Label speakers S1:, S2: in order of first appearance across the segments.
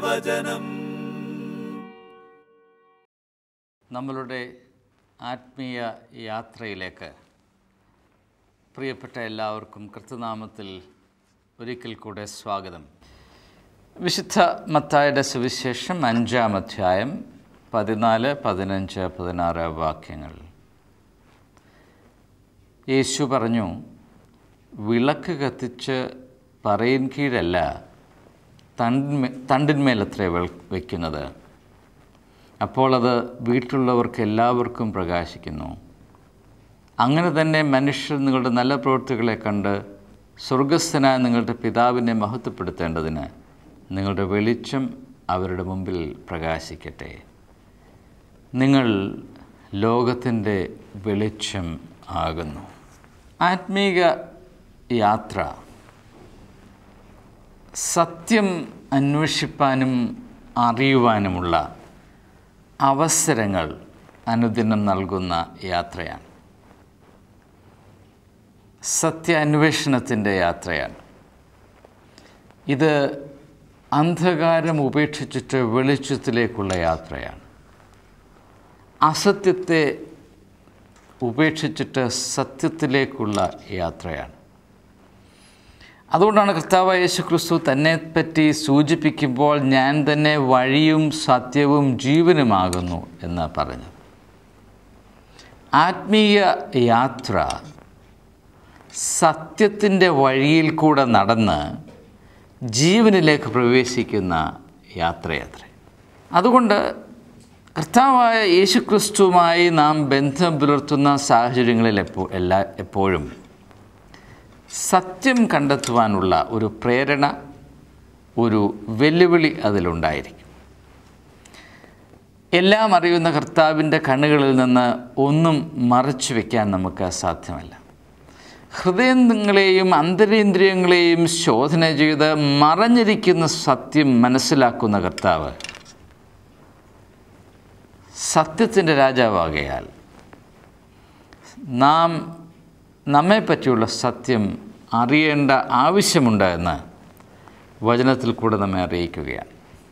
S1: വചനം
S2: നമ്മളുടെ ആത്മീയ യാത്രയിലേക്ക് പ്രിയപ്പെട്ട എല്ലാവർക്കും കൃത്യനാമത്തിൽ ഒരിക്കൽ കൂടെ സ്വാഗതം വിശുദ്ധ മത്തായുടെ സുവിശേഷം അഞ്ചാം അധ്യായം പതിനാല് പതിനഞ്ച് പതിനാറ് വാക്യങ്ങൾ യേശു പറഞ്ഞു വിളക്ക് കത്തിച്ച് പറയിൻ കീഴല്ല തണ്ടിന്മേ തണ്ടിന്മേലത്രേ വെൾ- വയ്ക്കുന്നത് അപ്പോൾ അത് വീട്ടിലുള്ളവർക്ക് എല്ലാവർക്കും പ്രകാശിക്കുന്നു അങ്ങനെ തന്നെ മനുഷ്യർ നിങ്ങളുടെ നല്ല പ്രവൃത്തികളെ കണ്ട് സ്വർഗസ്ഥനായ നിങ്ങളുടെ പിതാവിനെ മഹത്വപ്പെടുത്തേണ്ടതിന് നിങ്ങളുടെ വെളിച്ചം അവരുടെ മുമ്പിൽ പ്രകാശിക്കട്ടെ നിങ്ങൾ ലോകത്തിൻ്റെ വെളിച്ചം ആകുന്നു ആത്മീക യാത്ര സത്യം അന്വേഷിപ്പാനും അറിയുവാനുമുള്ള അവസരങ്ങൾ അനുദിനം നൽകുന്ന യാത്രയാണ് സത്യാന്വേഷണത്തിൻ്റെ യാത്രയാണ് ഇത് അന്ധകാരം ഉപേക്ഷിച്ചിട്ട് വെളിച്ചത്തിലേക്കുള്ള യാത്രയാണ് അസത്യത്തെ ഉപേക്ഷിച്ചിട്ട് സത്യത്തിലേക്കുള്ള യാത്രയാണ് അതുകൊണ്ടാണ് കർത്താവ് യേശു ക്രിസ്തു തന്നെപ്പറ്റി സൂചിപ്പിക്കുമ്പോൾ ഞാൻ തന്നെ വഴിയും സത്യവും ജീവനുമാകുന്നു എന്ന് പറഞ്ഞു ആത്മീയ യാത്ര സത്യത്തിൻ്റെ വഴിയിൽ കൂടെ നടന്ന് ജീവനിലേക്ക് പ്രവേശിക്കുന്ന യാത്രയത്ര അതുകൊണ്ട് കർത്താവായ യേശു ക്രിസ്തുവുമായി നാം ബന്ധം പുലർത്തുന്ന സാഹചര്യങ്ങളിൽ എപ്പോ എല്ലാ എപ്പോഴും സത്യം കണ്ടെത്തുവാനുള്ള ഒരു പ്രേരണ ഒരു വെല്ലുവിളി അതിലുണ്ടായിരിക്കും എല്ലാം അറിയുന്ന കർത്താവിൻ്റെ കണ്ണുകളിൽ നിന്ന് ഒന്നും മറച്ചു വയ്ക്കാൻ നമുക്ക് സാധ്യമല്ല ഹൃദയങ്ങളെയും അന്തരേന്ദ്രിയങ്ങളെയും ശോധന ചെയ്ത് മറഞ്ഞിരിക്കുന്ന സത്യം മനസ്സിലാക്കുന്ന കർത്താവ് സത്യത്തിൻ്റെ രാജാവാകയാൽ നാം നമ്മെപ്പറ്റിയുള്ള സത്യം അറിയേണ്ട ആവശ്യമുണ്ട് എന്ന് വചനത്തിൽ കൂടെ നമ്മെ അറിയിക്കുകയാണ്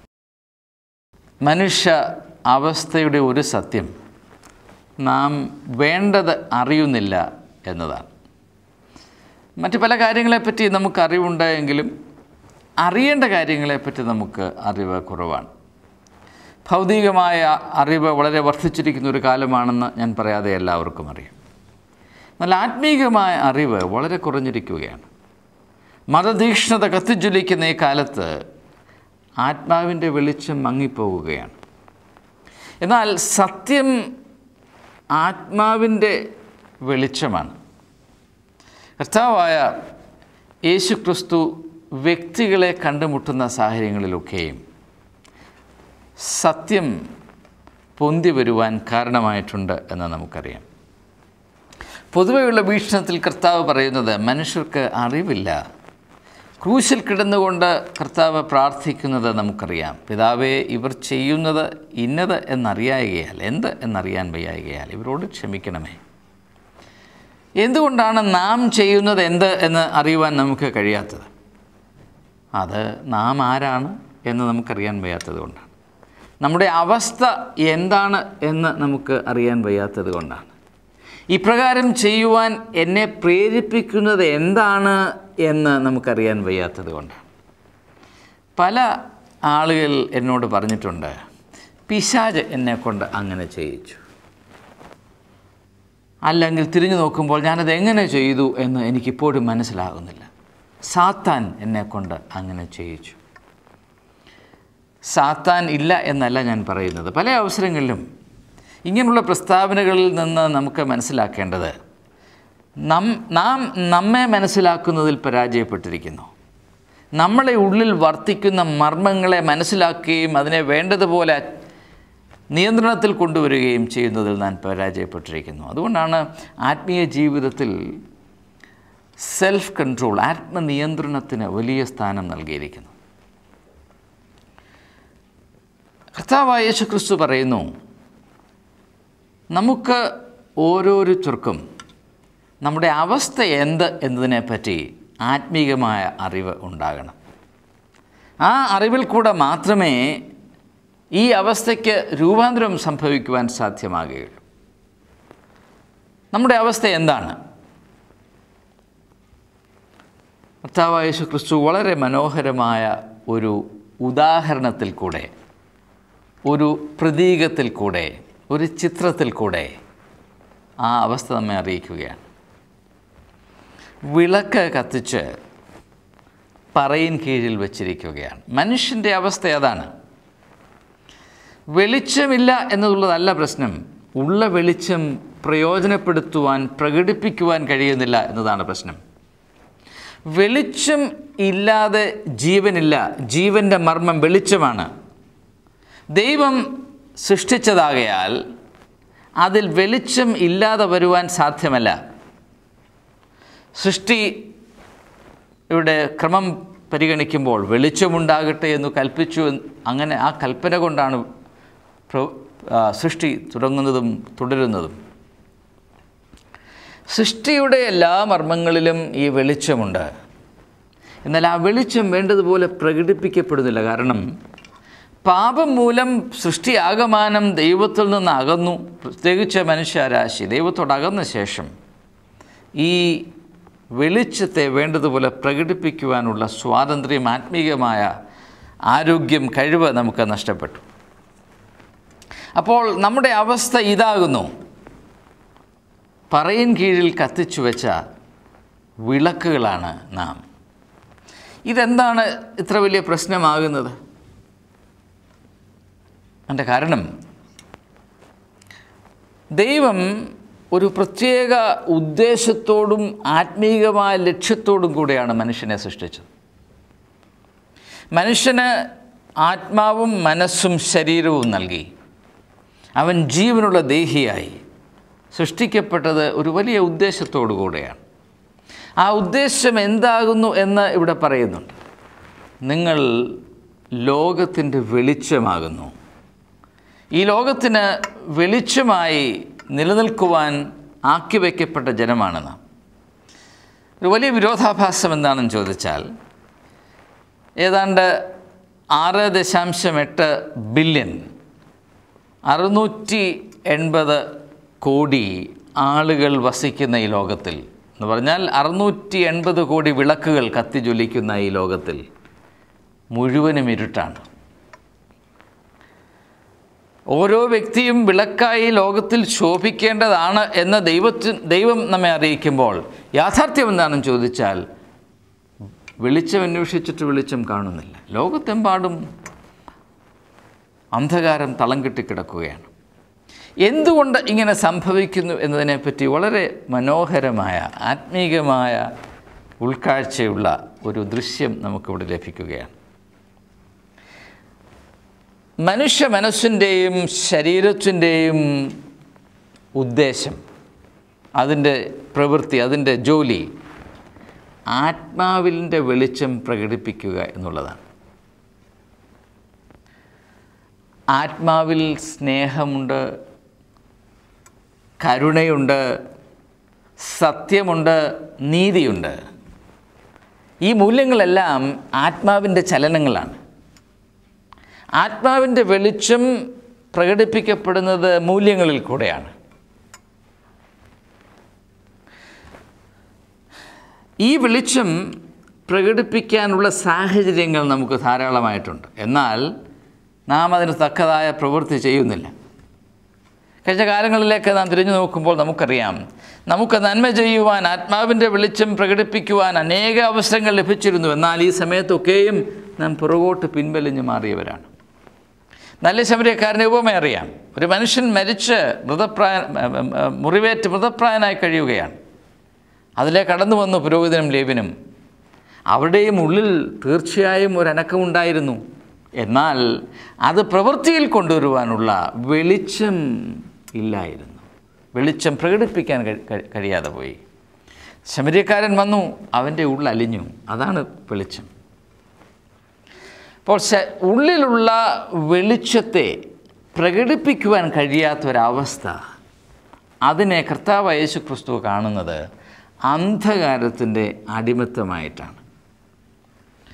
S2: മനുഷ്യ അവസ്ഥയുടെ ഒരു സത്യം നാം വേണ്ടത് അറിയുന്നില്ല എന്നതാണ് മറ്റ് പല കാര്യങ്ങളെപ്പറ്റി നമുക്ക് അറിവുണ്ടായെങ്കിലും അറിയേണ്ട കാര്യങ്ങളെപ്പറ്റി നമുക്ക് അറിവ് കുറവാണ് ഭൗതികമായ അറിവ് വളരെ വർദ്ധിച്ചിരിക്കുന്ന ഒരു കാലമാണെന്ന് ഞാൻ പറയാതെ എല്ലാവർക്കും അറിയാം എന്നാൽ ആത്മീകമായ അറിവ് വളരെ കുറഞ്ഞിരിക്കുകയാണ് മതതീക്ഷ്ണത കത്തിജ്വലിക്കുന്ന ഈ കാലത്ത് ആത്മാവിൻ്റെ വെളിച്ചം മങ്ങിപ്പോവുകയാണ് എന്നാൽ സത്യം ആത്മാവിൻ്റെ വെളിച്ചമാണ് കർത്താവായ യേശു ക്രിസ്തു വ്യക്തികളെ കണ്ടുമുട്ടുന്ന സാഹചര്യങ്ങളിലൊക്കെയും സത്യം പൊന്തി വരുവാൻ കാരണമായിട്ടുണ്ട് എന്ന് നമുക്കറിയാം പൊതുവെയുള്ള വീക്ഷണത്തിൽ കർത്താവ് പറയുന്നത് മനുഷ്യർക്ക് അറിവില്ല ക്രൂശിൽ കിടന്നുകൊണ്ട് കർത്താവ് പ്രാർത്ഥിക്കുന്നത് നമുക്കറിയാം പിതാവേ ഇവർ ചെയ്യുന്നത് ഇന്നത് എന്നറിയായികയാൽ എന്ത് എന്നറിയാൻ വയ്യായികയാൽ ഇവരോട് ക്ഷമിക്കണമേ എന്തുകൊണ്ടാണ് നാം ചെയ്യുന്നത് എന്ത് എന്ന് അറിയുവാൻ നമുക്ക് കഴിയാത്തത് അത് നാം ആരാണ് എന്ന് നമുക്കറിയാൻ വയ്യാത്തത് കൊണ്ടാണ് നമ്മുടെ അവസ്ഥ എന്താണ് എന്ന് നമുക്ക് അറിയാൻ വയ്യാത്തത് കൊണ്ടാണ് ഇപ്രകാരം ചെയ്യുവാൻ എന്നെ പ്രേരിപ്പിക്കുന്നത് എന്താണ് എന്ന് നമുക്കറിയാൻ വയ്യാത്തത് കൊണ്ടാണ് പല ആളുകൾ എന്നോട് പറഞ്ഞിട്ടുണ്ട് പിശാജ് എന്നെക്കൊണ്ട് അങ്ങനെ ചെയ്യിച്ചു അല്ലെങ്കിൽ തിരിഞ്ഞു നോക്കുമ്പോൾ ഞാനത് എങ്ങനെ ചെയ്തു എന്ന് എനിക്കിപ്പോഴും മനസ്സിലാകുന്നില്ല സാത്താൻ എന്നെക്കൊണ്ട് അങ്ങനെ ചെയ്യിച്ചു സാത്താൻ ഇല്ല എന്നല്ല ഞാൻ പറയുന്നത് പല അവസരങ്ങളിലും ഇങ്ങനെയുള്ള പ്രസ്താവനകളിൽ നിന്ന് നമുക്ക് മനസ്സിലാക്കേണ്ടത് നം നാം നമ്മെ മനസ്സിലാക്കുന്നതിൽ പരാജയപ്പെട്ടിരിക്കുന്നു നമ്മളെ ഉള്ളിൽ വർത്തിക്കുന്ന മർമ്മങ്ങളെ മനസ്സിലാക്കുകയും അതിനെ വേണ്ടതുപോലെ നിയന്ത്രണത്തിൽ കൊണ്ടുവരികയും ചെയ്യുന്നതിൽ ഞാൻ പരാജയപ്പെട്ടിരിക്കുന്നു അതുകൊണ്ടാണ് ആത്മീയ ജീവിതത്തിൽ സെൽഫ് കൺട്രോൾ ആത്മനിയന്ത്രണത്തിന് വലിയ സ്ഥാനം നൽകിയിരിക്കുന്നു കർത്താവായ യേശു ക്രിസ്തു പറയുന്നു നമുക്ക് ഓരോരുത്തർക്കും നമ്മുടെ അവസ്ഥ എന്ത് എന്നതിനെപ്പറ്റി ആത്മീകമായ അറിവ് ഉണ്ടാകണം ആ അറിവിൽ കൂടെ മാത്രമേ ഈ അവസ്ഥയ്ക്ക് രൂപാന്തരം സംഭവിക്കുവാൻ സാധ്യമാകുകയുള്ളൂ നമ്മുടെ അവസ്ഥ എന്താണ് കർത്താവായ യേശു ക്രിസ്തു വളരെ മനോഹരമായ ഒരു ഉദാഹരണത്തിൽ കൂടെ ഒരു പ്രതീകത്തിൽ കൂടെ ഒരു ചിത്രത്തിൽ കൂടെ ആ അവസ്ഥ നമ്മെ അറിയിക്കുകയാണ് വിളക്ക് കത്തിച്ച് പറയിൻ കീഴിൽ വച്ചിരിക്കുകയാണ് മനുഷ്യൻ്റെ അവസ്ഥ അതാണ് വെളിച്ചമില്ല എന്നുള്ളതല്ല പ്രശ്നം ഉള്ള വെളിച്ചം പ്രയോജനപ്പെടുത്തുവാൻ പ്രകടിപ്പിക്കുവാൻ കഴിയുന്നില്ല എന്നതാണ് പ്രശ്നം വെളിച്ചം ഇല്ലാതെ ജീവനില്ല ജീവൻ്റെ മർമ്മം വെളിച്ചമാണ് ദൈവം സൃഷ്ടിച്ചതാകയാൽ അതിൽ വെളിച്ചം ഇല്ലാതെ വരുവാൻ സാധ്യമല്ല സൃഷ്ടി ഇവിടെ ക്രമം പരിഗണിക്കുമ്പോൾ വെളിച്ചമുണ്ടാകട്ടെ എന്ന് കൽപ്പിച്ചു എന്ന് അങ്ങനെ ആ കൽപ്പന കൊണ്ടാണ് പ്ര- ആ, സൃഷ്ടി തുടങ്ങുന്നതും തുടരുന്നതും സൃഷ്ടിയുടെ എല്ലാ മർമ്മങ്ങളിലും ഈ വെളിച്ചമുണ്ട് എന്നാൽ ആ വെളിച്ചം വേണ്ടതുപോലെ പ്രകടിപ്പിക്കപ്പെടുന്നില്ല കാരണം പാപം മൂലം സൃഷ്ടി ആകമാനം ദൈവത്തിൽ നിന്ന് അകന്നു പ്രത്യേകിച്ച് മനുഷ്യരാശി ദൈവത്തോട് അകന്ന ശേഷം ഈ വെളിച്ചത്തെ വേണ്ടതുപോലെ പ്രകടിപ്പിക്കുവാനുള്ള സ്വാതന്ത്ര്യം ആത്മീയമായ ആരോഗ്യം കഴിവ് നമുക്ക് നഷ്ടപ്പെട്ടു അപ്പോൾ നമ്മുടെ അവസ്ഥ ഇതാകുന്നു പറയിൻ കീഴിൽ കത്തിച്ചു വെച്ച വിളക്കുകളാണ് നാം ഇതെന്താണ് ഇത്ര വലിയ പ്രശ്നമാകുന്നത് അതിൻ്റെ കാരണം ദൈവം ഒരു പ്രത്യേക ഉദ്ദേശത്തോടും ആത്മീകമായ ലക്ഷ്യത്തോടും കൂടെയാണ് മനുഷ്യനെ സൃഷ്ടിച്ചത് മനുഷ്യന് ആത്മാവും മനസ്സും ശരീരവും നൽകി അവൻ ജീവനുള്ള ദേഹിയായി സൃഷ്ടിക്കപ്പെട്ടത് ഒരു വലിയ ഉദ്ദേശത്തോടു കൂടെയാണ് ആ ഉദ്ദേശം എന്താകുന്നു എന്ന് ഇവിടെ പറയുന്നുണ്ട് നിങ്ങൾ ലോകത്തിൻ്റെ വെളിച്ചമാകുന്നു ഈ ലോകത്തിന് വെളിച്ചമായി നിലനിൽക്കുവാൻ ആക്കി വയ്ക്കപ്പെട്ട ജനമാണ് നാം ഒരു വലിയ വിരോധാഭാസം എന്താണെന്ന് ചോദിച്ചാൽ ഏതാണ്ട് ആറ് ദശാംശം എട്ട് ബില്യൺ അറുന്നൂറ്റി എൺപത് കോടി ആളുകൾ വസിക്കുന്ന ഈ ലോകത്തിൽ എന്ന് പറഞ്ഞാൽ അറുന്നൂറ്റി എൺപത് കോടി വിളക്കുകൾ കത്തിജ്വലിക്കുന്ന ഈ ലോകത്തിൽ മുഴുവനും ഇരുട്ടാണ് ഓരോ വ്യക്തിയും വിളക്കായി ലോകത്തിൽ ശോഭിക്കേണ്ടതാണ് എന്ന് ദൈവത്തിന് ദൈവം നമ്മെ അറിയിക്കുമ്പോൾ യാഥാർത്ഥ്യം എന്താണെന്ന് ചോദിച്ചാൽ വെളിച്ചം അന്വേഷിച്ചിട്ട് വെളിച്ചം കാണുന്നില്ല ലോകത്തെമ്പാടും അന്ധകാരം തളം കെട്ടിക്കിടക്കുകയാണ് എന്തുകൊണ്ട് ഇങ്ങനെ സംഭവിക്കുന്നു എന്നതിനെപ്പറ്റി വളരെ മനോഹരമായ ആത്മീകമായ ഉൾക്കാഴ്ചയുള്ള ഒരു ദൃശ്യം നമുക്കിവിടെ ലഭിക്കുകയാണ് മനുഷ്യ മനസ്സിൻ്റെയും ശരീരത്തിൻ്റെയും ഉദ്ദേശം അതിൻ്റെ പ്രവൃത്തി അതിൻ്റെ ജോലി ആത്മാവിൻ്റെ വെളിച്ചം പ്രകടിപ്പിക്കുക എന്നുള്ളതാണ് ആത്മാവിൽ സ്നേഹമുണ്ട് കരുണയുണ്ട് സത്യമുണ്ട് നീതിയുണ്ട് ഈ മൂല്യങ്ങളെല്ലാം ആത്മാവിൻ്റെ ചലനങ്ങളാണ് ആത്മാവിൻ്റെ വെളിച്ചം പ്രകടിപ്പിക്കപ്പെടുന്നത് മൂല്യങ്ങളിൽ കൂടെയാണ് ഈ വെളിച്ചം പ്രകടിപ്പിക്കാനുള്ള സാഹചര്യങ്ങൾ നമുക്ക് ധാരാളമായിട്ടുണ്ട് എന്നാൽ നാം അതിന് തക്കതായ പ്രവൃത്തി ചെയ്യുന്നില്ല കഴിഞ്ഞ കാലങ്ങളിലേക്ക് നാം തിരിഞ്ഞു നോക്കുമ്പോൾ നമുക്കറിയാം നമുക്ക് നന്മ ചെയ്യുവാൻ ആത്മാവിൻ്റെ വെളിച്ചം പ്രകടിപ്പിക്കുവാൻ അനേക അവസരങ്ങൾ ലഭിച്ചിരുന്നു എന്നാൽ ഈ സമയത്തൊക്കെയും നാം പുറകോട്ട് പിൻവലിഞ്ഞു മാറിയവരാണ് നല്ല ശമരിയക്കാരനെ ഉപമ അറിയാം ഒരു മനുഷ്യൻ മരിച്ച് മൃതപ്രായ മുറിവേറ്റ് മൃതപ്രായനായി കഴിയുകയാണ് അതിലെ കടന്നു വന്നു പുരോഹിതനും ലേവിനും അവരുടെയും ഉള്ളിൽ തീർച്ചയായും ഒരു അനക്കമുണ്ടായിരുന്നു എന്നാൽ അത് പ്രവൃത്തിയിൽ കൊണ്ടുവരുവാനുള്ള വെളിച്ചം ഇല്ലായിരുന്നു വെളിച്ചം പ്രകടിപ്പിക്കാൻ കഴി- കഴി- കഴിയാതെ പോയി ശമരിയക്കാരൻ വന്നു അവൻ്റെ ഉള്ളലിഞ്ഞു അതാണ് വെളിച്ചം അപ്പോൾ ശ- ഉള്ളിലുള്ള വെളിച്ചത്തെ പ്രകടിപ്പിക്കുവാൻ കഴിയാത്ത ഒരവസ്ഥ അതിനെ കർത്താവ് യേശു ക്രിസ്തു കാണുന്നത് അന്ധകാരത്തിൻ്റെ അടിമത്തമായിട്ടാണ്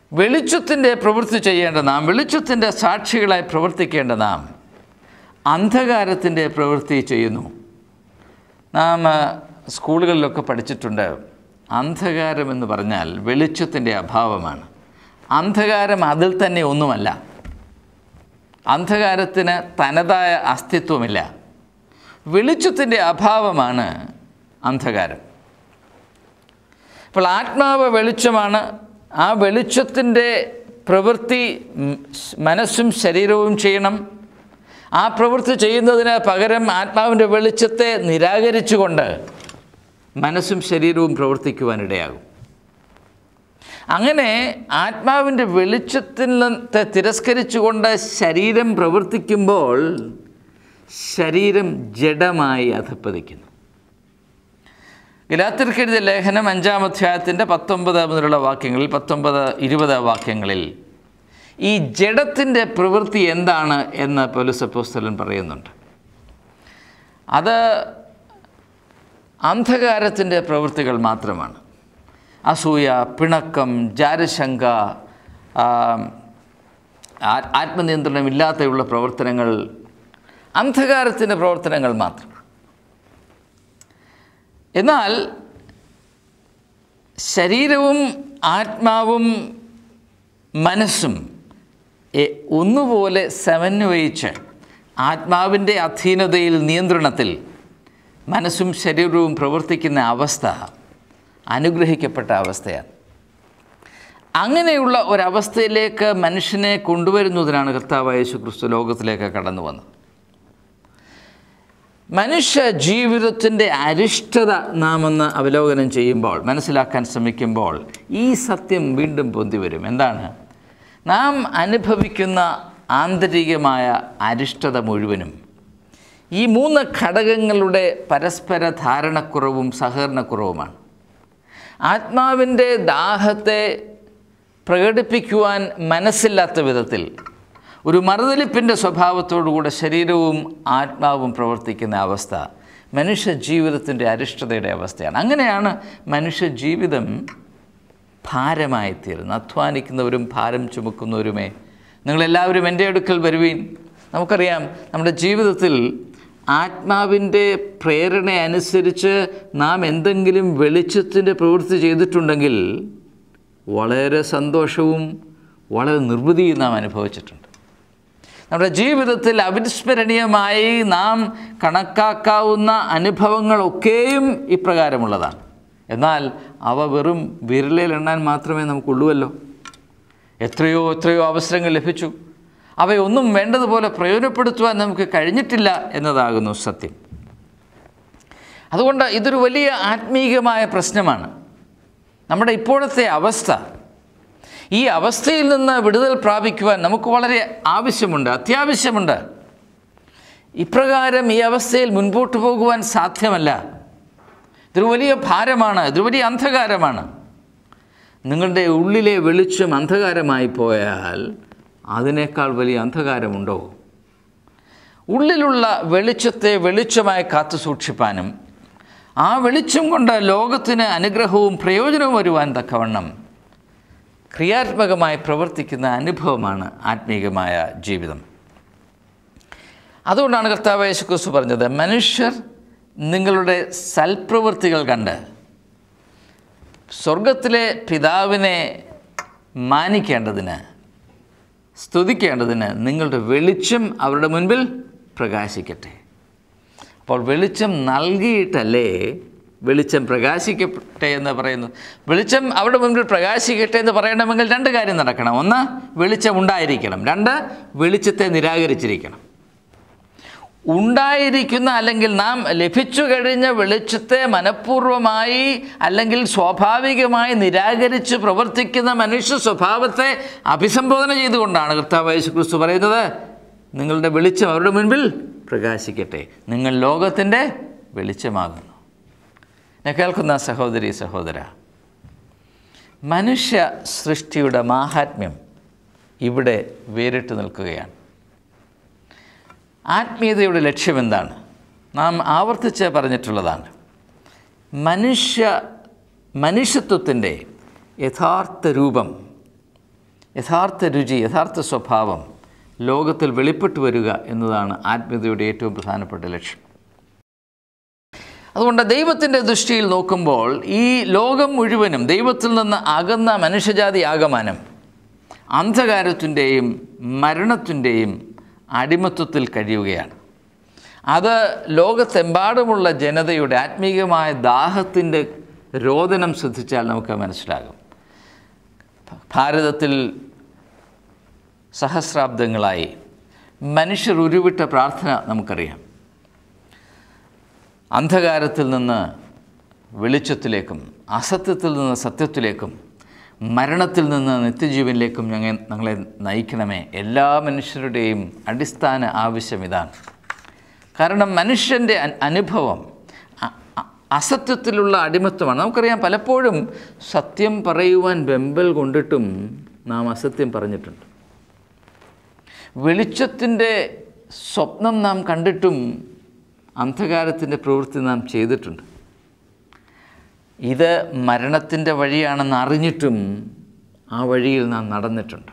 S2: വെളിച്ചത്തിൻ്റെ പ്രവൃത്തി ചെയ്യേണ്ട നാം വെളിച്ചത്തിൻ്റെ സാക്ഷികളായി പ്രവർത്തിക്കേണ്ട നാം അന്ധകാരത്തിൻ്റെ പ്രവൃത്തി ചെയ്യുന്നു നാം ആ, സ്കൂളുകളിലൊക്കെ പഠിച്ചിട്ടുണ്ട് അന്ധകാരം എന്ന് പറഞ്ഞാൽ വെളിച്ചത്തിൻ്റെ അഭാവമാണ് അന്ധകാരം അതിൽ തന്നെ ഒന്നുമല്ല അന്ധകാരത്തിന് തനതായ അസ്തിത്വമില്ല വെളിച്ചത്തിൻ്റെ അഭാവമാണ് അന്ധകാരം അപ്പോൾ ആത്മാവ് വെളിച്ചമാണ് ആ വെളിച്ചത്തിൻ്റെ പ്രവൃത്തി ഉം, സ് മനസ്സും ശരീരവും ചെയ്യണം ആ പ്രവൃത്തി ചെയ്യുന്നതിന് പകരം ആത്മാവിൻ്റെ വെളിച്ചത്തെ നിരാകരിച്ചുകൊണ്ട് മനസ്സും ശരീരവും പ്രവർത്തിക്കുവാനിടയാകും അങ്ങനെ ആത്മാവിൻ്റെ വെളിച്ചത്തിൽ നിന്ന് തിരസ്കരിച്ചുകൊണ്ട് ശരീരം പ്രവർത്തിക്കുമ്പോൾ ശരീരം ജഡമായി അധപ്പതിക്കുന്നു ഗലാത്തിർക്കെഴുതിയ ലേഖനം അഞ്ചാം അധ്യായത്തിൻ്റെ പത്തൊമ്പത് മുതലുള്ള വാക്യങ്ങളിൽ പത്തൊമ്പത് ഇരുപത് വാക്യങ്ങളിൽ ഈ ജഡത്തിൻ്റെ പ്രവൃത്തി എന്താണ് എന്ന് പോലീസപ്പോസ്തലൻ പറയുന്നുണ്ട് അത് അന്ധകാരത്തിൻ്റെ പ്രവൃത്തികൾ മാത്രമാണ് അസൂയ പിണക്കം ജാരശങ്ക ആ, ആ- ആത്മനിയന്ത്രണമില്ലാതെയുള്ള പ്രവർത്തനങ്ങൾ അന്ധകാരത്തിൻ്റെ പ്രവർത്തനങ്ങൾ മാത്രം എന്നാൽ ശരീരവും ആത്മാവും മനസ്സും എ- ഒന്നുപോലെ സമന്വയിച്ച് ആത്മാവിൻ്റെ അധീനതയിൽ നിയന്ത്രണത്തിൽ മനസ്സും ശരീരവും പ്രവർത്തിക്കുന്ന അവസ്ഥ അനുഗ്രഹിക്കപ്പെട്ട അവസ്ഥയാണ് അങ്ങനെയുള്ള ഒരവസ്ഥയിലേക്ക് മനുഷ്യനെ കൊണ്ടുവരുന്നതിനാണ് കർത്താവായ യേശു ക്രിസ്തു ലോകത്തിലേക്ക് കടന്നു വന്നത് മനുഷ്യ ജീവിതത്തിൻ്റെ അരിഷ്ടത നാം ഒന്ന് അവലോകനം ചെയ്യുമ്പോൾ മനസ്സിലാക്കാൻ ശ്രമിക്കുമ്പോൾ ഈ സത്യം വീണ്ടും പൊന്തി വരും എന്താണ് നാം അനുഭവിക്കുന്ന ആന്തരികമായ അരിഷ്ടത മുഴുവനും ഈ മൂന്ന് ഘടകങ്ങളുടെ പരസ്പര ധാരണക്കുറവും സഹകരണക്കുറവുമാണ് ആത്മാവിൻ്റെ ദാഹത്തെ പ്രകടിപ്പിക്കുവാൻ മനസ്സില്ലാത്ത വിധത്തിൽ ഒരു മറുതലിപ്പിൻ്റെ സ്വഭാവത്തോടുകൂടെ ശരീരവും ആത്മാവും പ്രവർത്തിക്കുന്ന അവസ്ഥ മനുഷ്യ ജീവിതത്തിൻ്റെ അരിഷ്ടതയുടെ അവസ്ഥയാണ് അങ്ങനെയാണ് മനുഷ്യ ജീവിതം ഭാരമായിത്തീരുന്നത് അധ്വാനിക്കുന്നവരും ഭാരം ചുമക്കുന്നവരുമേ നിങ്ങളെല്ലാവരും എൻ്റെ അടുക്കൽ വരുവീൻ നമുക്കറിയാം നമ്മുടെ ജീവിതത്തിൽ ആത്മാവിൻ്റെ പ്രേരണ അനുസരിച്ച് നാം എന്തെങ്കിലും വെളിച്ചത്തിൻ്റെ പ്രവൃത്തി ചെയ്തിട്ടുണ്ടെങ്കിൽ വളരെ സന്തോഷവും വളരെ നിർവൃതിയും നാം അനുഭവിച്ചിട്ടുണ്ട് നമ്മുടെ ജീവിതത്തിൽ അവിസ്മരണീയമായി നാം കണക്കാക്കാവുന്ന അനുഭവങ്ങളൊക്കെയും ഇപ്രകാരമുള്ളതാണ് എന്നാൽ അവ വെറും വിരലിൽ എണ്ണാൻ മാത്രമേ നമുക്കുള്ളൂവല്ലോ എത്രയോ എത്രയോ അവസരങ്ങൾ ലഭിച്ചു അവയൊന്നും വേണ്ടതുപോലെ പ്രയോജനപ്പെടുത്തുവാൻ നമുക്ക് കഴിഞ്ഞിട്ടില്ല എന്നതാകുന്നു സത്യം അതുകൊണ്ട് ഇതൊരു വലിയ ആത്മീയമായ പ്രശ്നമാണ് നമ്മുടെ ഇപ്പോഴത്തെ അവസ്ഥ ഈ അവസ്ഥയിൽ നിന്ന് വിടുതൽ പ്രാപിക്കുവാൻ നമുക്ക് വളരെ ആവശ്യമുണ്ട് അത്യാവശ്യമുണ്ട് ഇപ്രകാരം ഈ അവസ്ഥയിൽ മുൻപോട്ട് പോകുവാൻ സാധ്യമല്ല ഇതൊരു വലിയ ഭാരമാണ് ഇതൊരു വലിയ അന്ധകാരമാണ് നിങ്ങളുടെ ഉള്ളിലെ വെളിച്ചം അന്ധകാരമായി പോയാൽ അതിനേക്കാൾ വലിയ അന്ധകാരമുണ്ടോ ഉള്ളിലുള്ള വെളിച്ചത്തെ വെളിച്ചമായി കാത്തു സൂക്ഷിപ്പാനും ആ വെളിച്ചം കൊണ്ട് ലോകത്തിന് അനുഗ്രഹവും പ്രയോജനവും വരുവാൻ തക്കവണ്ണം ക്രിയാത്മകമായി പ്രവർത്തിക്കുന്ന അനുഭവമാണ് ആത്മീകമായ ജീവിതം അതുകൊണ്ടാണ് കർത്താവ് യേശുക്രിസ്തു പറഞ്ഞത് മനുഷ്യർ നിങ്ങളുടെ സൽപ്രവൃത്തികൾ കണ്ട് സ്വർഗത്തിലെ പിതാവിനെ മാനിക്കേണ്ടതിന് സ്തുതിക്കേണ്ടതിന് നിങ്ങളുടെ വെളിച്ചം അവരുടെ മുൻപിൽ പ്രകാശിക്കട്ടെ അപ്പോൾ വെളിച്ചം നൽകിയിട്ടല്ലേ വെളിച്ചം പ്രകാശിക്കട്ടെ എന്ന് പറയുന്നു വെളിച്ചം അവരുടെ മുൻപിൽ പ്രകാശിക്കട്ടെ എന്ന് പറയണമെങ്കിൽ രണ്ട് കാര്യം നടക്കണം ഒന്ന് വെളിച്ചം ഉണ്ടായിരിക്കണം രണ്ട് വെളിച്ചത്തെ നിരാകരിച്ചിരിക്കണം ഉണ്ടായിരിക്കുന്ന അല്ലെങ്കിൽ നാം ലഭിച്ചു കഴിഞ്ഞ വെളിച്ചത്തെ മനഃപൂർവ്വമായി അല്ലെങ്കിൽ സ്വാഭാവികമായി നിരാകരിച്ച് പ്രവർത്തിക്കുന്ന മനുഷ്യ സ്വഭാവത്തെ അഭിസംബോധന ചെയ്തുകൊണ്ടാണ് കർത്താവ് യേശു ക്രിസ്തു പറയുന്നത് നിങ്ങളുടെ വെളിച്ചം അവരുടെ മുൻപിൽ പ്രകാശിക്കട്ടെ നിങ്ങൾ ലോകത്തിൻ്റെ വെളിച്ചമാകുന്നു ഞാൻ കേൾക്കുന്ന സഹോദരി സഹോദര മനുഷ്യ സൃഷ്ടിയുടെ മാഹാത്മ്യം ഇവിടെ വേറിട്ട് നിൽക്കുകയാണ് ആത്മീയതയുടെ ലക്ഷ്യം എന്താണ് നാം ആവർത്തിച്ച് പറഞ്ഞിട്ടുള്ളതാണ് മനുഷ്യ മനുഷ്യത്വത്തിൻ്റെ യഥാർത്ഥ രൂപം യഥാർത്ഥ രുചി യഥാർത്ഥ സ്വഭാവം ലോകത്തിൽ വെളിപ്പെട്ടു വരിക എന്നതാണ് ആത്മീയതയുടെ ഏറ്റവും പ്രധാനപ്പെട്ട ലക്ഷ്യം അതുകൊണ്ട് ദൈവത്തിൻ്റെ ദൃഷ്ടിയിൽ നോക്കുമ്പോൾ ഈ ലോകം മുഴുവനും ദൈവത്തിൽ നിന്ന് അകന്ന മനുഷ്യജാതി ആകമാനം അന്ധകാരത്തിൻ്റെയും മരണത്തിൻ്റെയും അടിമത്വത്തിൽ കഴിയുകയാണ് അത് ലോകത്തെമ്പാടുമുള്ള ജനതയുടെ ആത്മീയമായ ദാഹത്തിൻ്റെ രോദനം ശ്രദ്ധിച്ചാൽ നമുക്ക് മനസ്സിലാകും ഭാരതത്തിൽ സഹസ്രാബ്ദങ്ങളായി മനുഷ്യർ ഉരുവിട്ട പ്രാർത്ഥന നമുക്കറിയാം അന്ധകാരത്തിൽ നിന്ന് വെളിച്ചത്തിലേക്കും അസത്യത്തിൽ നിന്ന് സത്യത്തിലേക്കും മരണത്തിൽ നിന്ന് നിത്യജീവനിലേക്കും ഞങ്ങൾ ഞങ്ങളെ നയിക്കണമേ എല്ലാ മനുഷ്യരുടെയും അടിസ്ഥാന ആവശ്യം ഇതാണ് കാരണം മനുഷ്യൻ്റെ അ- അനുഭവം അ- അ- അസത്യത്തിലുള്ള അടിമത്വമാണ് നമുക്കറിയാം പലപ്പോഴും സത്യം പറയുവാൻ വെമ്പൽ കൊണ്ടിട്ടും നാം അസത്യം പറഞ്ഞിട്ടുണ്ട് വെളിച്ചത്തിൻ്റെ സ്വപ്നം നാം കണ്ടിട്ടും അന്ധകാരത്തിൻ്റെ പ്രവൃത്തി നാം ചെയ്തിട്ടുണ്ട് ഇത് മരണത്തിൻ്റെ വഴിയാണെന്ന് അറിഞ്ഞിട്ടും ആ വഴിയിൽ നാം നടന്നിട്ടുണ്ട്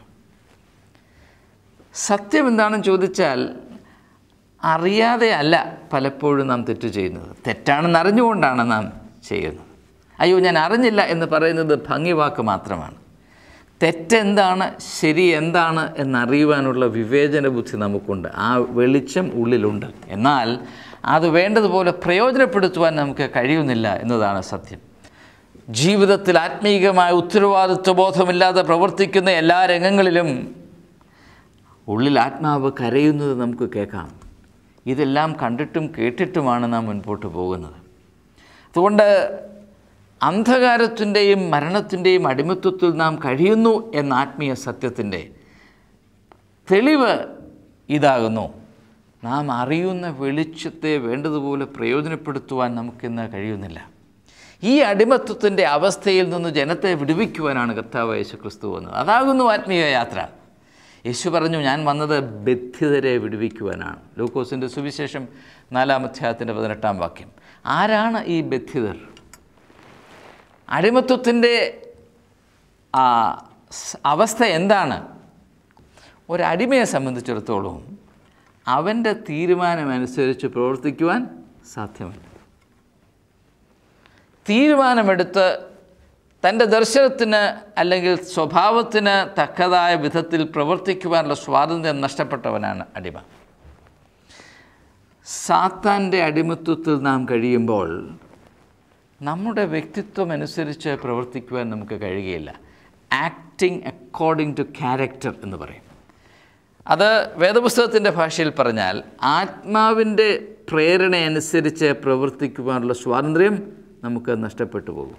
S2: സത്യം എന്താണെന്ന് ചോദിച്ചാൽ അറിയാതെ അല്ല പലപ്പോഴും നാം തെറ്റ് ചെയ്യുന്നത് തെറ്റാണെന്ന് അറിഞ്ഞുകൊണ്ടാണ് നാം ചെയ്യുന്നത് അയ്യോ ഞാൻ അറിഞ്ഞില്ല എന്ന് പറയുന്നത് ഭംഗിവാക്ക് മാത്രമാണ് തെറ്റെന്താണ് ശരി എന്താണ് എന്നറിയുവാനുള്ള വിവേചന ബുദ്ധി നമുക്കുണ്ട് ആ വെളിച്ചം ഉള്ളിലുണ്ട് എന്നാൽ അത് വേണ്ടതുപോലെ പ്രയോജനപ്പെടുത്തുവാൻ നമുക്ക് കഴിയുന്നില്ല എന്നതാണ് സത്യം ജീവിതത്തിൽ ആത്മീയമായ ഉത്തരവാദിത്വ ബോധമില്ലാതെ പ്രവർത്തിക്കുന്ന എല്ലാ രംഗങ്ങളിലും ഉള്ളിൽ ആത്മാവ് കരയുന്നത് നമുക്ക് കേൾക്കാം ഇതെല്ലാം കണ്ടിട്ടും കേട്ടിട്ടുമാണ് നാം മുൻപോട്ട് പോകുന്നത് അതുകൊണ്ട് അന്ധകാരത്തിൻ്റെയും മരണത്തിൻ്റെയും അടിമത്വത്തിൽ നാം കഴിയുന്നു എന്ന ആത്മീയ സത്യത്തിൻ്റെ തെളിവ് ഇതാകുന്നു നാം അറിയുന്ന വെളിച്ചത്തെ വേണ്ടതുപോലെ പ്രയോജനപ്പെടുത്തുവാൻ നമുക്കിന്ന് കഴിയുന്നില്ല ഈ അടിമത്വത്തിൻ്റെ അവസ്ഥയിൽ നിന്ന് ജനത്തെ വിടുവിക്കുവാനാണ് കർത്താവ് യേശു ക്രിസ്തു വന്നത് അതാകുന്നു ആത്മീയ യാത്ര യേശു പറഞ്ഞു ഞാൻ വന്നത് ബദ്ധിതരെ വിടുവിക്കുവാനാണ് ലൂക്കോസിൻ്റെ സുവിശേഷം നാലാം അധ്യായത്തിൻ്റെ പതിനെട്ടാം വാക്യം ആരാണ് ഈ ബദ്ധിതർ അടിമത്വത്തിൻ്റെ ആ സ് അവസ്ഥ എന്താണ് ഒരടിമയെ സംബന്ധിച്ചിടത്തോളം അവൻ്റെ തീരുമാനമനുസരിച്ച് പ്രവർത്തിക്കുവാൻ സാധ്യമല്ല തീരുമാനമെടുത്ത് തൻ്റെ ദർശനത്തിന് അല്ലെങ്കിൽ സ്വഭാവത്തിന് തക്കതായ വിധത്തിൽ പ്രവർത്തിക്കുവാനുള്ള സ്വാതന്ത്ര്യം നഷ്ടപ്പെട്ടവനാണ് അടിമ സാത്താൻ്റെ അടിമത്വത്തിൽ നാം കഴിയുമ്പോൾ നമ്മുടെ വ്യക്തിത്വം അനുസരിച്ച് പ്രവർത്തിക്കുവാൻ നമുക്ക് കഴിയുകയില്ല ആക്ടിങ് അക്കോർഡിംഗ് ടു ക്യാരക്ടർ എന്ന് പറയും അത് വേദപുസ്തകത്തിൻ്റെ ഭാഷയിൽ പറഞ്ഞാൽ ആത്മാവിൻ്റെ പ്രേരണ അനുസരിച്ച് പ്രവർത്തിക്കുവാനുള്ള സ്വാതന്ത്ര്യം നമുക്ക് നഷ്ടപ്പെട്ടു പോകും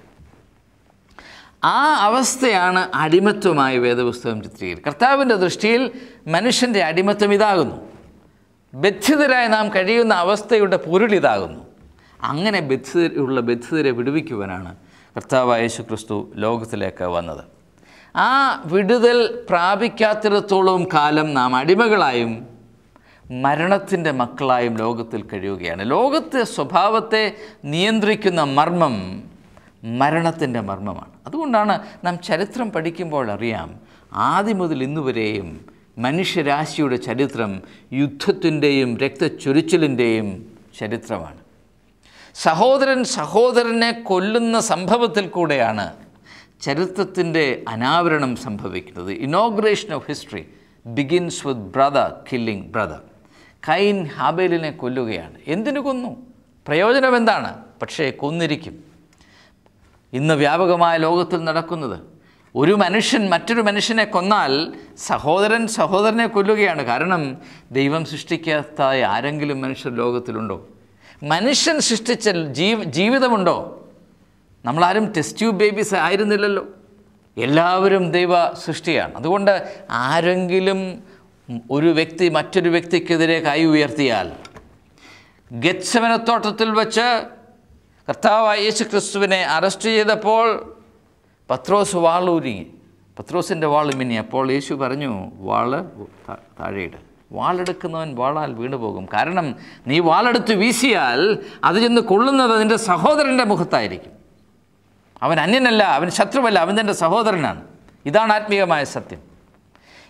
S2: ആ അവസ്ഥയാണ് അടിമത്വമായി വേദപുസ്തകം ചിത്രീകരിക്കുന്നത് കർത്താവിൻ്റെ ദൃഷ്ടിയിൽ മനുഷ്യൻ്റെ അടിമത്വം ഇതാകുന്നു ബദ്ധിതരായി നാം കഴിയുന്ന അവസ്ഥയുടെ പൊരുളിതാകുന്നു അങ്ങനെ ബദ്ധിത ഉള്ള ബദ്ധിതരെ വിടുവിക്കുവാനാണ് കർത്താവായ യേശു ക്രിസ്തു ലോകത്തിലേക്ക് വന്നത് ആ വിടുതൽ പ്രാപിക്കാത്തിടത്തോളം കാലം നാം അടിമകളായും മരണത്തിൻ്റെ മക്കളായും ലോകത്തിൽ കഴിയുകയാണ് ലോകത്തെ സ്വഭാവത്തെ നിയന്ത്രിക്കുന്ന മർമ്മം മരണത്തിൻ്റെ മർമ്മമാണ് അതുകൊണ്ടാണ് നാം ചരിത്രം പഠിക്കുമ്പോൾ അറിയാം ആദ്യം മുതൽ ഇന്നുവരെയും മനുഷ്യരാശിയുടെ ചരിത്രം യുദ്ധത്തിൻ്റെയും രക്തച്ചൊരിച്ചിലിൻ്റെയും ചരിത്രമാണ് സഹോദരൻ സഹോദരനെ കൊല്ലുന്ന സംഭവത്തിൽ കൂടെയാണ് ചരിത്രത്തിൻ്റെ അനാവരണം സംഭവിക്കുന്നത് inauguration of history begins with brother killing brother Cain ഹാബേലിനെ കൊല്ലുകയാണ് എന്തിനു കൊന്നു പ്രയോജനം എന്താണ് പക്ഷേ കൊന്നിരിക്കും ഇന്ന് വ്യാപകമായ ലോകത്തിൽ നടക്കുന്നത് ഒരു മനുഷ്യൻ മറ്റൊരു മനുഷ്യനെ കൊന്നാൽ സഹോദരൻ സഹോദരനെ കൊല്ലുകയാണ് കാരണം ദൈവം സൃഷ്ടിക്കാത്ത ആരെങ്കിലും മനുഷ്യർ ലോകത്തിലുണ്ടോ മനുഷ്യൻ സൃഷ്ടിച്ച ജീവ ജീവിതമുണ്ടോ നമ്മളാരും ടെസ്റ്റ് ട്യൂബ് ബേബീസ് ആയിരുന്നില്ലല്ലോ എല്ലാവരും ദൈവ സൃഷ്ടിയാണ് അതുകൊണ്ട് ആരെങ്കിലും ഒരു വ്യക്തി മറ്റൊരു വ്യക്തിക്കെതിരെ കൈ ഉയർത്തിയാൽ ഗച്ഛമനത്തോട്ടത്തിൽ വെച്ച് കർത്താവായ യേശു ക്രിസ്തുവിനെ അറസ്റ്റ് ചെയ്തപ്പോൾ പത്രോസ് വാളൂരി പത്രോസിൻ്റെ വാൾ മിന്നി അപ്പോൾ യേശു പറഞ്ഞു വാള് താ- താഴെയിട് വാളെടുക്കുന്നവൻ വാളാൽ വീണു പോകും കാരണം നീ വാളെടുത്ത് വീശിയാൽ അത് ചെന്ന് കൊള്ളുന്നത് നിൻ്റെ സഹോദരൻ്റെ മുഖത്തായിരിക്കും അവൻ അന്യനല്ല അവൻ ശത്രുവല്ല അവൻ എൻ്റെ സഹോദരനാണ് ഇതാണ് ആത്മീയമായ സത്യം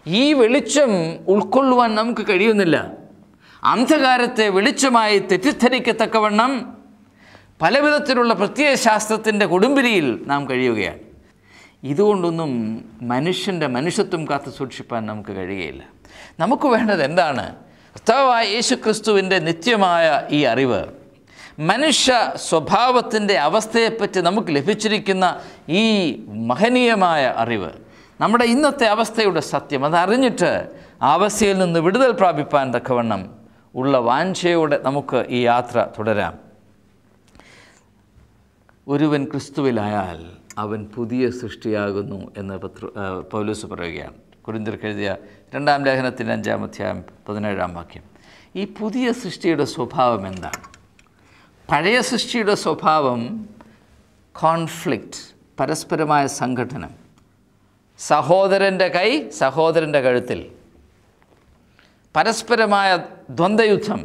S2: ഈ വെളിച്ചം ഉൾക്കൊള്ളുവാൻ നമുക്ക് കഴിയുന്നില്ല അന്ധകാരത്തെ വെളിച്ചമായി തെറ്റിദ്ധരിക്കത്തക്കവണ്ണം പലവിധത്തിലുള്ള പ്രത്യയശാസ്ത്രത്തിൻ്റെ കൊടുമ്പിരിയിൽ നാം കഴിയുകയാണ് ഇതുകൊണ്ടൊന്നും മനുഷ്യൻ്റെ മനുഷ്യത്വം കാത്തു സൂക്ഷിപ്പാൻ നമുക്ക് കഴിയുകയില്ല നമുക്ക് വേണ്ടത് എന്താണ് കർത്താവായ യേശു ക്രിസ്തുവിൻ്റെ നിത്യമായ ഈ അറിവ് മനുഷ്യ സ്വഭാവത്തിൻ്റെ അവസ്ഥയെപ്പറ്റി നമുക്ക് ലഭിച്ചിരിക്കുന്ന ഈ മഹനീയമായ അറിവ് നമ്മുടെ ഇന്നത്തെ അവസ്ഥയുടെ സത്യം അതറിഞ്ഞിട്ട് ആ അവസ്ഥയിൽ നിന്ന് വിടുതൽ പ്രാപിപ്പാൻ തക്കവണ്ണം ഉള്ള വാഞ്ചയോടെ നമുക്ക് ഈ യാത്ര തുടരാം ഒരുവൻ ക്രിസ്തുവിലായാൽ അവൻ പുതിയ സൃഷ്ടിയാകുന്നു എന്ന് പത്ര ആ, പൗലൂസ് പറയുകയാണ് കുരിന്തിർക്ക് എഴുതിയ രണ്ടാം ലേഖനത്തിൻ്റെ അഞ്ചാം അധ്യായം പതിനേഴാം വാക്യം ഈ പുതിയ സൃഷ്ടിയുടെ സ്വഭാവം എന്താണ് പഴയ സൃഷ്ടിയുടെ സ്വഭാവം കോൺഫ്ലിക്റ്റ് പരസ്പരമായ സംഘടനം സഹോദരൻ്റെ കൈ സഹോദരൻ്റെ കഴുത്തിൽ പരസ്പരമായ ദ്വന്ദ്വയുദ്ധം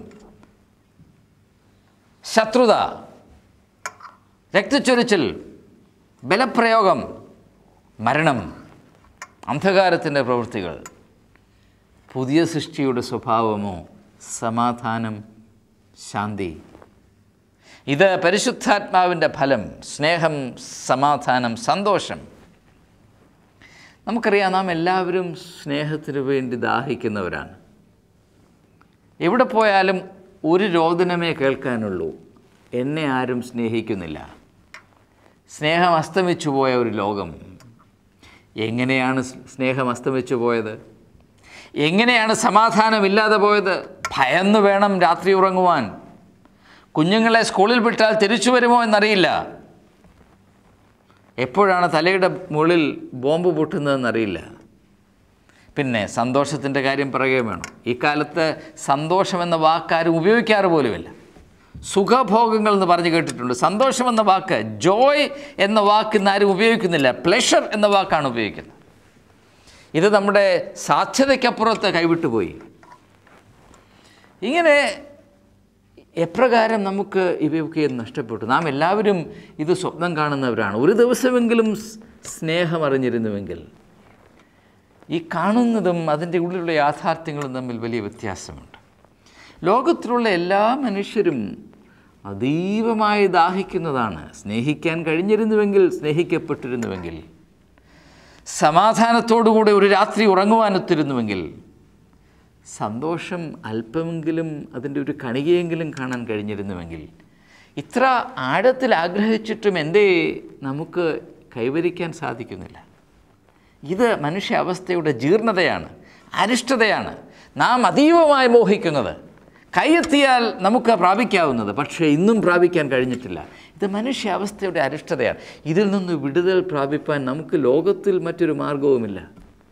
S2: ശത്രുത രക്തച്ചൊരിച്ചിൽ ബലപ്രയോഗം മരണം അന്ധകാരത്തിൻ്റെ പ്രവൃത്തികൾ പുതിയ സൃഷ്ടിയുടെ സ്വഭാവമോ സമാധാനം ശാന്തി ഇത് പരിശുദ്ധാത്മാവിൻ്റെ ഫലം സ്നേഹം സമാധാനം സന്തോഷം നമുക്കറിയാം നാം എല്ലാവരും സ്നേഹത്തിന് വേണ്ടി ദാഹിക്കുന്നവരാണ് എവിടെ പോയാലും ഒരു രോദനമേ കേൾക്കാനുള്ളൂ എന്നെ ആരും സ്നേഹിക്കുന്നില്ല സ്നേഹം അസ്തമിച്ചു പോയ ഒരു ലോകം എങ്ങനെയാണ് സ്നേഹം അസ്തമിച്ചു പോയത് എങ്ങനെയാണ് സമാധാനമില്ലാതെ പോയത് ഭയന്ന് വേണം രാത്രി ഉറങ്ങുവാൻ കുഞ്ഞുങ്ങളെ സ്കൂളിൽ വിട്ടാൽ തിരിച്ചു വരുമോ എന്നറിയില്ല എപ്പോഴാണ് തലയുടെ മുകളിൽ ബോംബ് പൊട്ടുന്നതെന്നറിയില്ല പിന്നെ സന്തോഷത്തിൻ്റെ കാര്യം പറയുകയും വേണം ഈ കാലത്ത് സന്തോഷം എന്ന വാക്കാരും ഉപയോഗിക്കാറ് പോലുമില്ല സുഖഭോഗങ്ങൾ എന്ന് പറഞ്ഞു കേട്ടിട്ടുണ്ട് സന്തോഷം എന്ന വാക്ക് ജോയ് എന്ന വാക്ക് ഇന്ന് ആരും ഉപയോഗിക്കുന്നില്ല പ്ലഷർ എന്ന വാക്കാണ് ഉപയോഗിക്കുന്നത് ഇത് നമ്മുടെ സാധ്യതയ്ക്കപ്പുറത്ത് കൈവിട്ടുപോയി ഇങ്ങനെ എപ്രകാരം നമുക്ക് ഇവയൊക്കെ നഷ്ടപ്പെട്ടു നാം എല്ലാവരും ഇത് സ്വപ്നം കാണുന്നവരാണ് ഒരു ദിവസമെങ്കിലും സ് സ്നേഹം അറിഞ്ഞിരുന്നുവെങ്കിൽ ഈ കാണുന്നതും അതിൻ്റെ ഉള്ളിലുള്ള യാഥാർത്ഥ്യങ്ങളും തമ്മിൽ വലിയ വ്യത്യാസമുണ്ട് ലോകത്തിലുള്ള എല്ലാ മനുഷ്യരും അതീവമായി ദാഹിക്കുന്നതാണ് സ്നേഹിക്കാൻ കഴിഞ്ഞിരുന്നുവെങ്കിൽ സ്നേഹിക്കപ്പെട്ടിരുന്നുവെങ്കിൽ സമാധാനത്തോടുകൂടി ഒരു രാത്രി ഉറങ്ങുവാനൊത്തിരുന്നുവെങ്കിൽ സന്തോഷം അല്പമെങ്കിലും അതിൻ്റെ ഒരു കണികയെങ്കിലും കാണാൻ കഴിഞ്ഞിരുന്നുവെങ്കിൽ ഇത്ര ആഴത്തിൽ ആഗ്രഹിച്ചിട്ടും എന്തേ നമുക്ക് കൈവരിക്കാൻ സാധിക്കുന്നില്ല ഇത് മനുഷ്യ അവസ്ഥയുടെ ജീർണതയാണ് അരിഷ്ടതയാണ് നാം അതീവമായി മോഹിക്കുന്നത് കൈയെത്തിയാൽ നമുക്ക് പ്രാപിക്കാവുന്നത് പക്ഷേ ഇന്നും പ്രാപിക്കാൻ കഴിഞ്ഞിട്ടില്ല ഇത് മനുഷ്യ അവസ്ഥയുടെ അരിഷ്ടതയാണ് ഇതിൽ നിന്ന് വിടുതൽ പ്രാപിപ്പാൻ നമുക്ക് ലോകത്തിൽ മറ്റൊരു മാർഗവുമില്ല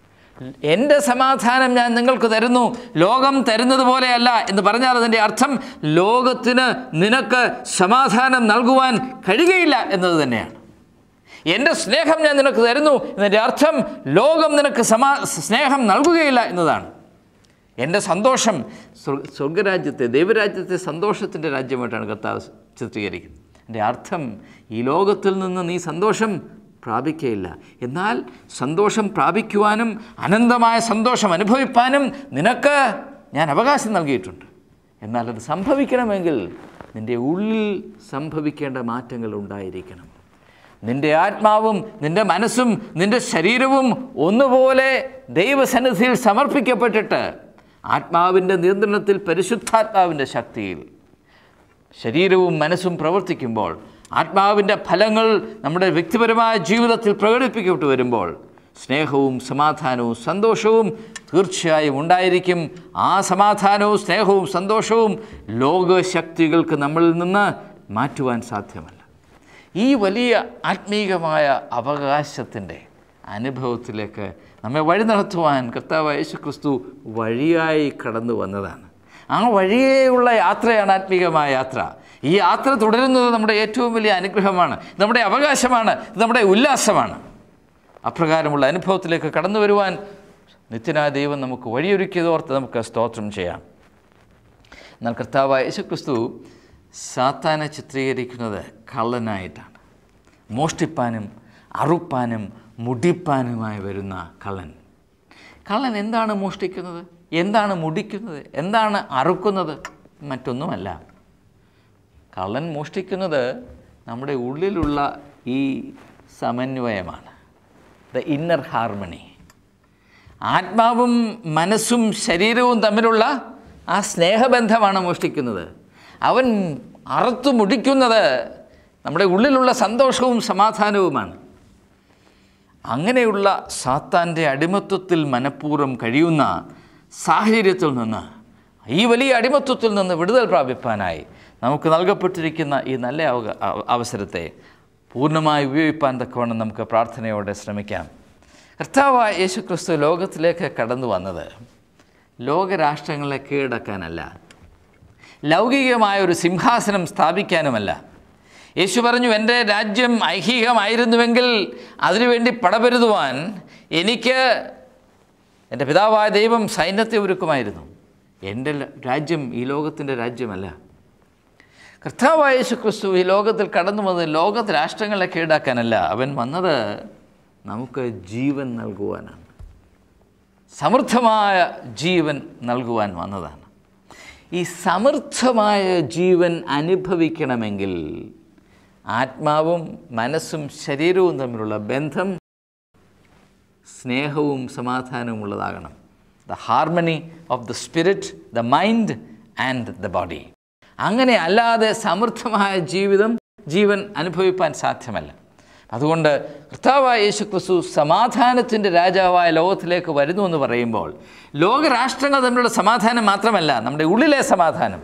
S2: എൻ്റെ സമാധാനം ഞാൻ നിങ്ങൾക്ക് തരുന്നു ലോകം തരുന്നത് പോലെയല്ല എന്ന് പറഞ്ഞാൽ അതിൻ്റെ അർത്ഥം ലോകത്തിന് നിനക്ക് സമാധാനം നൽകുവാൻ കഴിയുകയില്ല എന്നത് തന്നെയാണ് എൻ്റെ സ്നേഹം ഞാൻ നിനക്ക് തരുന്നു എന്നതിൻ്റെ അർത്ഥം ലോകം നിനക്ക് സമാ സ്നേഹം നൽകുകയില്ല എന്നതാണ് എൻ്റെ സന്തോഷം സ്വർഗ സ്വർഗരാജ്യത്തെ ദൈവരാജ്യത്തെ സന്തോഷത്തിൻ്റെ രാജ്യമായിട്ടാണ് കർത്താവ് ചിത്രീകരിക്കുന്നത് എൻ്റെ അർത്ഥം ഈ ലോകത്തിൽ നിന്ന് നീ സന്തോഷം പ്രാപിക്കുകയില്ല എന്നാൽ സന്തോഷം പ്രാപിക്കുവാനും അനന്തമായ സന്തോഷം അനുഭവിപ്പാനും നിനക്ക് ഞാൻ അവകാശം നൽകിയിട്ടുണ്ട് എന്നാൽ അത് സംഭവിക്കണമെങ്കിൽ നിൻ്റെ ഉള്ളിൽ സംഭവിക്കേണ്ട മാറ്റങ്ങൾ ഉണ്ടായിരിക്കണം നിൻ്റെ ആത്മാവും നിൻ്റെ മനസ്സും നിൻ്റെ ശരീരവും ഒന്നുപോലെ ദൈവസന്നിധിയിൽ സമർപ്പിക്കപ്പെട്ടിട്ട് ആത്മാവിൻ്റെ നിയന്ത്രണത്തിൽ പരിശുദ്ധാത്മാവിൻ്റെ ശക്തിയിൽ ശരീരവും മനസ്സും പ്രവർത്തിക്കുമ്പോൾ ആത്മാവിൻ്റെ ഫലങ്ങൾ നമ്മുടെ വ്യക്തിപരമായ ജീവിതത്തിൽ പ്രകടിപ്പിക്കപ്പെട്ടു വരുമ്പോൾ സ്നേഹവും സമാധാനവും സന്തോഷവും തീർച്ചയായും ഉണ്ടായിരിക്കും ആ സമാധാനവും സ്നേഹവും സന്തോഷവും ലോകശക്തികൾക്ക് നമ്മളിൽ നിന്ന് മാറ്റുവാൻ സാധ്യമല്ല ഈ വലിയ ആത്മീകമായ അവകാശത്തിൻ്റെ അനുഭവത്തിലേക്ക് നമ്മെ വഴി നടത്തുവാൻ കർത്താവ് യേശു ക്രിസ്തു വഴിയായി കടന്നു വന്നതാണ് ആ വഴിയേയുള്ള യാത്രയാണ് ആത്മീകമായ യാത്ര ഈ യാത്ര തുടരുന്നത് നമ്മുടെ ഏറ്റവും വലിയ അനുഗ്രഹമാണ് ഇത് നമ്മുടെ അവകാശമാണ് ഇത് നമ്മുടെ ഉല്ലാസമാണ് അപ്രകാരമുള്ള അനുഭവത്തിലേക്ക് കടന്നു വരുവാൻ നിത്യനായ ദൈവം നമുക്ക് വഴിയൊരുക്കിയതോർത്ത് നമുക്ക് സ്തോത്രം ചെയ്യാം എന്നാൽ കർത്താവായ യേശുക്രിസ്തു സാത്താനെ ചിത്രീകരിക്കുന്നത് കള്ളനായിട്ടാണ് മോഷ്ടിപ്പാനും അറുപ്പാനും മുടിപ്പാനുമായി വരുന്ന കള്ളൻ കള്ളൻ എന്താണ് മോഷ്ടിക്കുന്നത് എന്താണ് മുടിക്കുന്നത് എന്താണ് അറുക്കുന്നത് മറ്റൊന്നുമല്ല കള്ളൻ മോഷ്ടിക്കുന്നത് നമ്മുടെ ഉള്ളിലുള്ള ഈ സമന്വയമാണ് ദ ഇന്നർ ഹാർമണി ആത്മാവും മനസ്സും ശരീരവും തമ്മിലുള്ള ആ സ്നേഹബന്ധമാണ് മോഷ്ടിക്കുന്നത് അവൻ അറുത്തു മുടിക്കുന്നത് നമ്മുടെ ഉള്ളിലുള്ള സന്തോഷവും സമാധാനവുമാണ് അങ്ങനെയുള്ള സാത്താൻ്റെ അടിമത്വത്തിൽ മനഃപൂർവ്വം കഴിയുന്ന സാഹചര്യത്തിൽ നിന്ന് ഈ വലിയ അടിമത്വത്തിൽ നിന്ന് വിടുതൽ പ്രാപിപ്പാനായി നമുക്ക് നൽകപ്പെട്ടിരിക്കുന്ന ഈ നല്ല അവക- അവ- അവസരത്തെ പൂർണ്ണമായി ഉപയോഗിപ്പാൻ തക്കവണ്ണം നമുക്ക് പ്രാർത്ഥനയോടെ ശ്രമിക്കാം കർത്താവായ യേശു ക്രിസ്തു ലോകത്തിലേക്ക് കടന്നു വന്നത് ലോകരാഷ്ട്രങ്ങളെ കീഴടക്കാനല്ല ലൗകികമായ ഒരു സിംഹാസനം സ്ഥാപിക്കാനുമല്ല യേശു പറഞ്ഞു എൻ്റെ രാജ്യം ഐഹികമായിരുന്നുവെങ്കിൽ അതിനുവേണ്ടി പടപെരുതുവാൻ എനിക്ക് എൻ്റെ പിതാവായ ദൈവം സൈന്യത്തെ ഒരുക്കുമായിരുന്നു എൻ്റെ ല- രാജ്യം ഈ ലോകത്തിൻ്റെ രാജ്യമല്ല കർത്താവായ യേശു ക്രിസ്തു ഈ ലോകത്തിൽ കടന്നു വന്നത് ലോകത്ത് രാഷ്ട്രങ്ങളെ കീഴടക്കാനല്ല അവൻ വന്നത് നമുക്ക് ജീവൻ നൽകുവാനാണ് സമൃദ്ധമായ ജീവൻ നൽകുവാൻ വന്നതാണ് ഈ സമൃദ്ധമായ ജീവൻ അനുഭവിക്കണമെങ്കിൽ ആത്മാവും മനസ്സും ശരീരവും തമ്മിലുള്ള ബന്ധം സ്നേഹവും സമാധാനവും ഉള്ളതാകണം the harmony of the spirit the mind and the body അങ്ങനെ അല്ലാതെ സമൃദ്ധമായ ജീവിതം ജീവൻ അനുഭവിപ്പാൻ സാധ്യമല്ല അതുകൊണ്ട് കർത്താവായ യേശു ക്രിസ്തു സമാധാനത്തിൻ്റെ രാജാവായ ലോകത്തിലേക്ക് വരുന്നു എന്ന് പറയുമ്പോൾ ലോകരാഷ്ട്രങ്ങൾ തമ്മിലുള്ള സമാധാനം മാത്രമല്ല നമ്മുടെ ഉള്ളിലെ സമാധാനം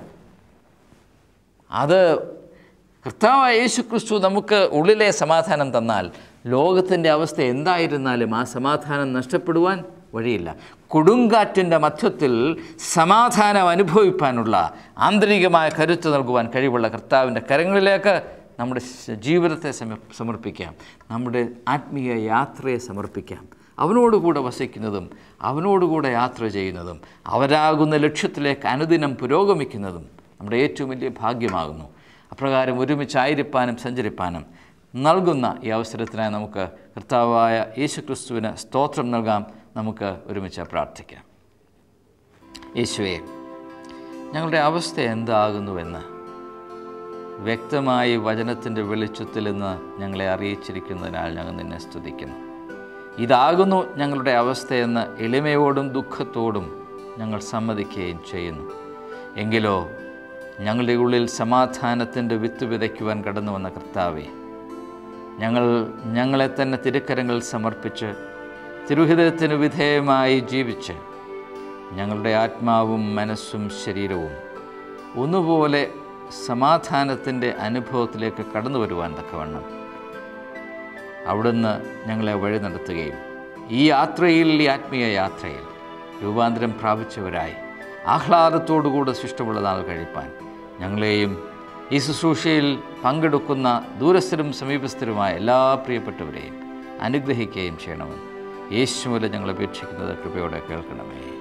S2: അത് കർത്താവായ യേശു ക്രിസ്തു നമുക്ക് ഉള്ളിലെ സമാധാനം തന്നാൽ ലോകത്തിൻ്റെ അവസ്ഥ എന്തായിരുന്നാലും ആ സമാധാനം നഷ്ടപ്പെടുവാൻ വഴിയില്ല കൊടുങ്കാറ്റിൻ്റെ മധ്യത്തിൽ സമാധാനം അനുഭവിപ്പാനുള്ള ആന്തരികമായ കരുത്ത് നൽകുവാൻ കഴിവുള്ള കർത്താവിൻ്റെ കരങ്ങളിലേക്ക് നമ്മുടെ ശ- ജീവിതത്തെ സമ- സമർപ്പിക്കാം നമ്മുടെ ആത്മീയ യാത്രയെ സമർപ്പിക്കാം അവനോടുകൂടെ വസിക്കുന്നതും അവനോടുകൂടെ യാത്ര ചെയ്യുന്നതും അവരാകുന്ന ലക്ഷ്യത്തിലേക്ക് അനുദിനം പുരോഗമിക്കുന്നതും നമ്മുടെ ഏറ്റവും വലിയ ഭാഗ്യമാകുന്നു അപ്രകാരം ഒരുമിച്ചായിരിക്കാനും സഞ്ചരിപ്പാനും നൽകുന്ന ഈ അവസരത്തിനായി നമുക്ക് കർത്താവായ യേശുക്രിസ്തുവിന് സ്തോത്രം നൽകാം നമുക്ക് ഒരുമിച്ച് പ്രാർത്ഥിക്കാം യേശുവേ ഞങ്ങളുടെ അവസ്ഥ എന്താകുന്നുവെന്ന് വ്യക്തമായി വചനത്തിൻ്റെ വെളിച്ചത്തിൽ നിന്ന് ഞങ്ങളെ അറിയിച്ചിരിക്കുന്നതിനാൽ ഞങ്ങൾ നിന്നെ സ്തുതിക്കുന്നു ഇതാകുന്നു ഞങ്ങളുടെ അവസ്ഥയെന്ന് എളിമയോടും ദുഃഖത്തോടും ഞങ്ങൾ സമ്മതിക്കുകയും ചെയ്യുന്നു എങ്കിലോ ഞങ്ങളുടെ ഉള്ളിൽ സമാധാനത്തിൻ്റെ വിത്ത് വിതയ്ക്കുവാൻ കടന്നു വന്ന കർത്താവെ ഞങ്ങൾ ഞങ്ങളെ തന്നെ തിരുക്കരങ്ങളിൽ സമർപ്പിച്ച് തിരുഹിതത്തിന് വിധേയമായി ജീവിച്ച് ഞങ്ങളുടെ ആത്മാവും മനസ്സും ശരീരവും ഒന്നുപോലെ സമാധാനത്തിൻ്റെ അനുഭവത്തിലേക്ക് കടന്നു വരുവാൻ തക്കവണ്ണം അവിടുന്ന് ഞങ്ങളെ വഴി നടത്തുകയും ഈ യാത്രയിൽ ഈ ആത്മീയ യാത്രയിൽ രൂപാന്തരം പ്രാപിച്ചവരായി ആഹ്ലാദത്തോടുകൂടെ ശിഷ്ടമുള്ള നാൾ കഴിപ്പാൻ ഞങ്ങളെയും ഈ ശുശ്രൂഷയിൽ പങ്കെടുക്കുന്ന ദൂരസ്ഥരും സമീപസ്ഥരുമായ എല്ലാ പ്രിയപ്പെട്ടവരെയും അനുഗ്രഹിക്കുകയും ചെയ്യണമെന്ന് യേശുമൂലം ഞങ്ങൾ അപേക്ഷിക്കുന്നത് കൃപയോടെ കേൾക്കണമേ